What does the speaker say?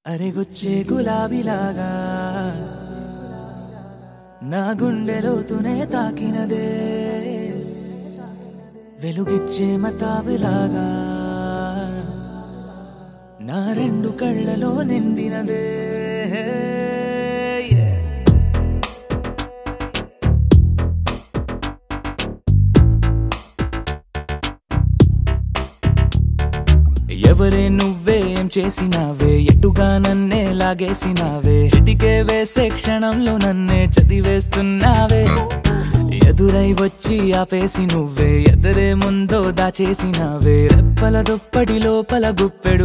అరెగొచ్చే గులాబీలాగా నా గుండెలోతునే తాకినదే వెలుగిచ్చే మతాబులాగా నా రెండు కళ్ళలో నిండినదే Yeah. ఎవరే నువ్వే ఏం చేసినావే ఎటుగా నన్నే లాగేసినావే చిటికే వేసే క్షణంలో నన్నే చదివేస్తున్నావే ఎదురై వచ్చి ఆపేసి నువ్వే ఎదరే ముందో దాచేసినావే రెప్పల దుప్పటి లోపల గుప్పెడు